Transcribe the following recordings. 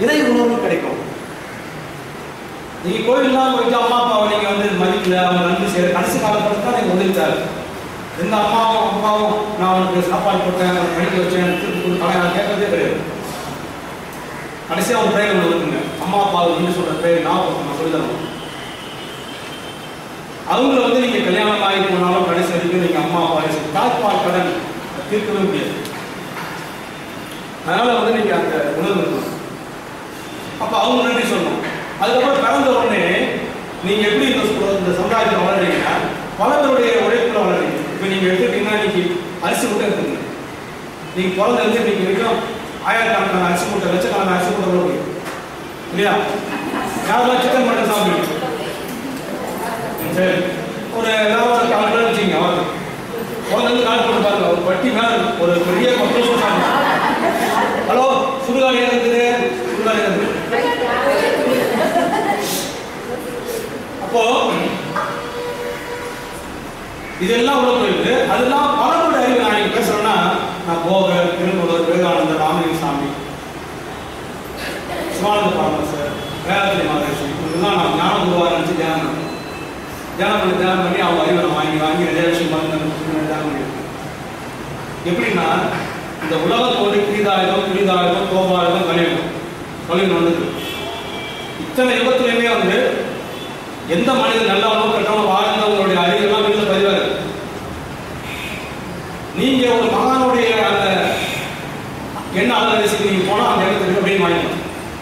இறை உணர்வு கிடைக்கும் நீங்க கோயில்லாம் போயிட்டு அம்மா அப்பாவை நீங்க வந்து மதிக்கல அவங்க நன்றி செய்யற கடைசி காலத்துல தான் நீங்க உதவித்தாரு எந்த அம்மாவும் அப்பாவும் நான் உனக்கு சாப்பாடு போட்டேன் உனக்கு படிக்க வச்சேன் திருப்பி கொடுத்தாங்க நான் கேட்கறதே கிடையாது கடைசியா ஒரு பிரேயர் ஒன்று இருக்குங்க அம்மா அப்பாவுக்கு வந்து சொல்ற பிரேயர் நான் நான் சொல்லி தரணும் அவங்கள வந்து நீங்க கல்யாணம் ஆகி போனாலும் கடைசி வரைக்கும் நீங்க அம்மா அப்பா வயசு தாய்ப்பால் கடன் தீர்க்கவே முடியாது அதனால வந்து நீங்க அந்த உணர்வு இருக்கணும் அப்ப அவங்க நன்றி சொல்லணும் அதுக்கப்புறம் பிறந்த உடனே நீங்க எப்படி இந்த சு- இந்த சமுதாயத்தில் வளர்றீங்கன்னா பல பேருடைய உழைப்புல வளர்றீங்க இப்போ நீங்க எடுத்துக்கிட்டீங்கன்னா இன்னைக்கு அரிசி மூட்டை இருக்குங்க நீங்க பிறந்திருந்து இன்னைக்கு வரைக்கும் ஆயிரக்கணக்கான அரிசி மூட்டை லட்சக்கணக்கான அரிசி மூட்டை உள்ள முடியும் இல்லையா யாரெல்லாம் சிக்கன் மட்டன் சாப்பிடுவீங்க சரி ஒரு ஏதாவது ஒரு கால் பேர் வச்சுங்க அவங்க பிறந்து கால் போட்டு பாருங்க ஒரு பட்டி மேல ஒரு பெரிய பத்து சொல்றாங்க ஹலோ சுடுகாடு இருக்குது சுடுகாடு இருக்குது அப்போ இதெல்லாம் உள்ள போயிட்டு அதெல்லாம் பலரோட அறிவு நான் இன்னைக்கு பேசுறேன்னா நான் போகர் திருமூலர் விவேகானந்தர் ராமலிங்க சாமி சிவானந்த பரமசர் வேளாத்திரி மகரிஷி இதெல்லாம் நான் ஞான குருவா நினைச்சு தியானம் பண்ணேன். தியானம் பண்ணி தியானம் பண்ணி அவங்க அறிவை நான் வாங்கி வாங்கி நிறைய விஷயம் மருந்து தியானம் பண்ணியிருக்கேன் எப்படின்னா இந்த உலகத்தோடு கீதாயுதம் கிரீதாயுதம் கோபாயுதம் கலியுகம் கலியுகம் வந்தது இத்தனை யுகத்திலையுமே வந்து எந்த மனிதன் நல்லவனோ கெட்டவனோ வாழ்ந்தவங்களுடைய அறிவெல்லாம் வெளியில பதிவாரு நீங்க ஒரு மகானுடைய அந்த என்ன அலவரிசைக்கு நீங்க போனா அந்த இடத்துக்கு அப்படியே வாங்கிக்கலாம்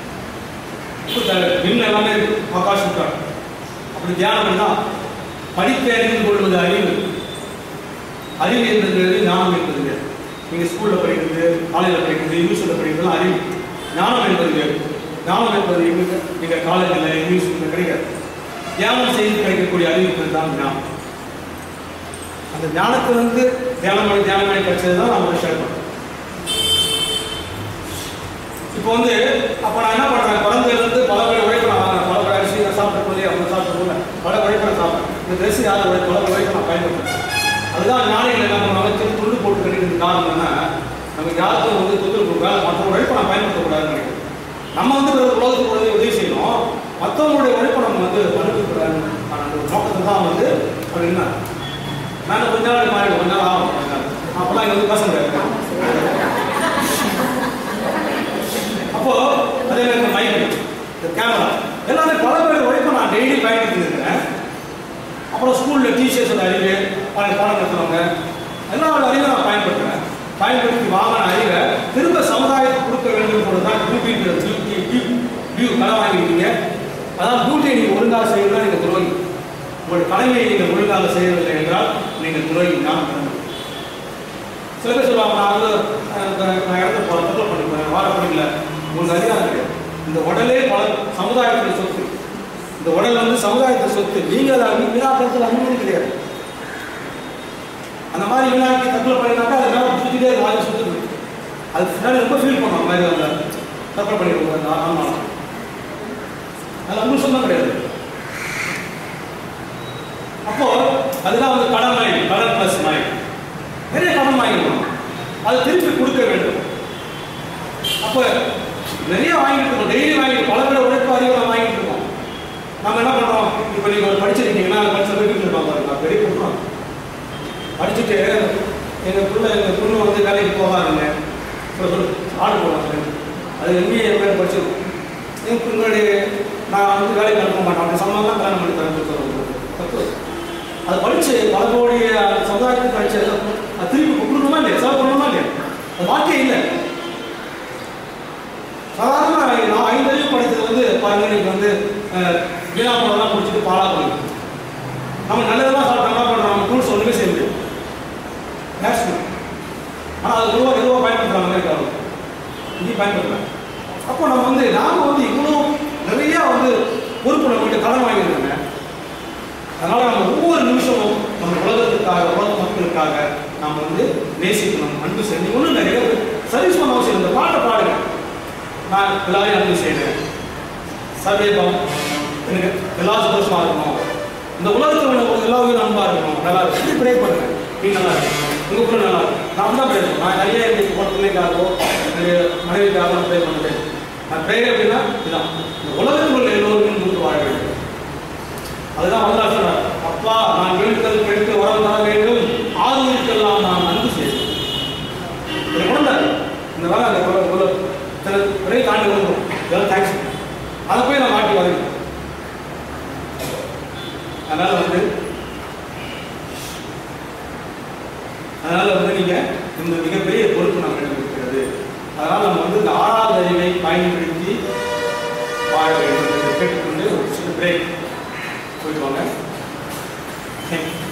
விண் எல்லாமே இருக்கு ஆகாஷ் இருக்கார் அப்படி தியானம் பண்ணா படித்து அறிந்து கொள்வது அறிவு அறிவு என்பது ஞானம் என்பது வேறு. நீங்க ஸ்கூல்ல படிக்கிறது காலேஜில் படிக்கிறது யூனிவர்சிட்டியில் படிக்கிறதுலாம் அறிவு ஞானம் என்பது வேறு. ஞானம் என்பது எங்க நீங்க காலேஜில் யூனிவர்சிட்டியில் கிடைக்காது தியானம் செய்து கிடைக்கக்கூடிய அறிவு பேர் தான் ஞானம் அந்த ஞானத்தை வந்து தியானம் பண்ணி தியானம் பண்ணி கிடைச்சது தான் நான் உங்களுக்கு ஷேர் பண்ணுறேன் இப்போ வந்து அப்போ நான் என்ன பண்ணுறேன் குழந்தையிலேருந்து பல பேர் உழைப்பு நான் வாங்குறேன் பல பேர் அரிசி நான் சாப்பிட்ட போதே அவங்க சாப்பிட்ட போல பல உழைப்பு நான் சாப்பிட்றேன் இந்த ட்ரெஸ் யார் உழைப்பு பல உழைப்பு நான் பயன்படுத்துறேன் அதுதான் ஞானிகள் என்ன பண்ணுவாங்க திரு துண்டு போட்டு கிடைக்கிறது காரணம் என்ன நமக்கு யாருக்கும் வந்து தொந்தரவு வேலை மற்ற உழைப்பை நான் பயன்படுத்தக்கூடாதுன்னு நினைக்கிறேன் நம்ம வந்து ஒரு உலகத்துக்கு உதவி உதவி செய்யணும் மற்றவங்களுடைய உழைப்பை நம்ம வந்து பயன்படுத்தக்கூடாதுன்னு அந்த ஒரு நோக்கத்தை தான் வந்து அப்படி என்ன நான் கொஞ்ச நாள் மாறி கொஞ்ச நாள் ஆகும் கொஞ்ச நாள். அப்பெல்லாம் இங்கே வந்து பேச முடியாது அப்போ அதே மாதிரி இந்த மைக் இந்த கேமரா எல்லாமே பல பேர் உழைப்பை நான் டெய்லி பயன்படுத்தி இருக்கிறேன் அப்புறம் ஸ்கூலில் டீச்சர்ஸோட அறிவு பல பாடம் நடத்துறவங்க எல்லாரோட அறிவை நான் பயன்படுத்துறேன் பயன்படுத்தி வாங்கின அறிவை திரும்ப சமுதாயத்துக்கு கொடுக்க வேண்டும் போது தான் டியூட்டி டியூட்டி டியூ கடன் வாங்கிக்கிறீங்க அதான் டியூட்டியை நீங்கள் ஒழுங்காக செய்யணும்னா நீங்கள் துரோகி உங்களுடைய கடமையை நீங்கள் ஒழுங்காக செய்யவில்லை என்றால் நீங்கள் துரோகி நான் சில பேர் சொல்லுவாங்க நான் வந்து அஹ், இந்த நான் இடத்த போகிறேன் தற்கொலை பண்ணிக்கிறேன் வார பண்ணிக்கல உங்களுக்கு அதிகாரம் கிடையாது இந்த உடலே பல சமுதாயத்தின் சொத்து இந்த உடல் வந்து சமுதாயத்தின் சொத்து நீங்கள் அதை அங்க வீணாக்கிறதுல அனுமதி கிடையாது அந்த மாதிரி வீணாக்கி தற்கொலை பண்ணினாக்கா அது மேலே சுற்றிட்டே அது வாங்கி சுற்றுது அது பின்னாடி ரொம்ப ஃபீல் பண்ணுவோம் அந்த மாதிரி அந்த தற்கொலை பண்ணிடுவோம் ஆமாம் அது உங்களுக்கு சொந்தம் கிடையாது அப்போ அதுதான் வந்து கடன் மைண்ட் கடன் பிளஸ் மைண்ட் நிறைய கடன் வாங்கிக்கணும் அது திருப்பி கொடுக்க வேண்டும் அப்போ நிறைய வாங்கிட்டு இருக்கோம் டெய்லி வாங்கிட்டு பல பேர் உழைப்பு அதிகம் வாங்கிட்டு இருக்கோம் நம்ம என்ன பண்றோம் இப்போ நீங்க ஒரு படிச்சிருக்கீங்கன்னா படிச்ச போய் வீட்டில் இருப்பாங்க பாருங்க பெரிய குற்றம் படிச்சுட்டு எங்க புள்ள எங்க பொண்ணு வந்து வேலைக்கு போகாதுங்க சொல்லு சொல்லு ஆர்டர் போடுவாங்க அது எங்கேயே என் பேர் படிச்சிருக்கோம் என் உங்களுடைய நான் வந்து வேலைக்கு அனுப்ப மாட்டேன் அப்படி சம்பளம் தான் கல்யாணம் பண்ணி தரேன் சொல்லுவாங்க தப்பு அது படிச்சு பல கோடிய சமுதாயத்துக்கு படிச்சு அது திருப்பி கொடுக்கணுமா இல்லையா செலவு பண்ணணுமா இல்லையா அது வாழ்க்கையே இல்லை சாதாரண நான் ஐந்து அறிவு படித்தது வந்து பாருங்க இன்னைக்கு வந்து அஹ், வீணா பழம்லாம் குடிச்சிட்டு பாலா போயிடும் நம்ம நல்லதெல்லாம் சாப்பிட்டா என்ன பண்ணுறோம் நம்ம டூல்ஸ் ஒன்றுமே செய்ய முடியும் நேஷனல் ஆனால் அது எதுவாக எதுவாக பயன்படுத்துகிற மாதிரி இருக்காங்க இங்கே பயன்படுத்துகிறாங்க அப்போ நம்ம வந்து நாம வந்து இவ்வளோ நிறைய வந்து பொறுப்பு நம்ம கிட்ட கடன் வாங்கியிருக்காங்க அதனால நம்ம ஒவ்வொரு நிமிஷமும் நம்ம உலகத்துக்காக உலக மக்களுக்காக நாம் வந்து நேசிக்கணும் அன்பு செய்யணும் ஒன்றும் நிறைய சர்வீஸ் பண்ண அவசியம் இல்லை. இந்த பாட்டை பாடுங்க நான் எல்லாரையும் அன்பு செய்யறேன் சர்வேபம் எனக்கு எல்லா சந்தோஷமா இருக்கணும் இந்த உலகத்தில் உள்ள ஒரு எல்லா உயிரும் அன்பா இருக்கணும் நல்லா இருக்கும் ப்ரே பண்ணுங்க நீ நல்லா இருக்கும் உங்க கூட நல்லா இருக்கும் நான் தான் ப்ரே நான் நிறைய இன்னைக்கு போன பிள்ளைக்காகவோ என்னுடைய மனைவிக்காக ப்ரே பண்ணுறேன் நான் பிரேயர் அப்படின்னா இதுதான் இந்த உலகத்தில் உள்ள எல்லோருக்கும் கொடுத்து வாழ வேண்டும் அதுதான் வந்து சொல்றார் அப்பா நான் வேண்டுதல் கெடுத்து வரம் தர வேண்டும் ஆறுதலுக்கெல்லாம் நான் அன்பு செய்வேன் இதை உணர்ந்தார் இந்த வேலை அந்த உல- உல- சில விரைவு தாண்டி வந்துடும் இதெல்லாம் தேங்க்ஸ் அதை போய் நான் மாட்டி வரேன் அதனால வந்து அதனால வந்து நீங்க இந்த மிகப்பெரிய பொறுப்பு நம்ம இருக்கிறது அதனால நம்ம வந்து இந்த ஆறாவது அறிவை பயன்படுத்தி வாழ வேண்டும் என்று கேட்டுக்கொண்டு ஒரு சின்ன பிரேக் போயிட்டு வாங்க Thank you.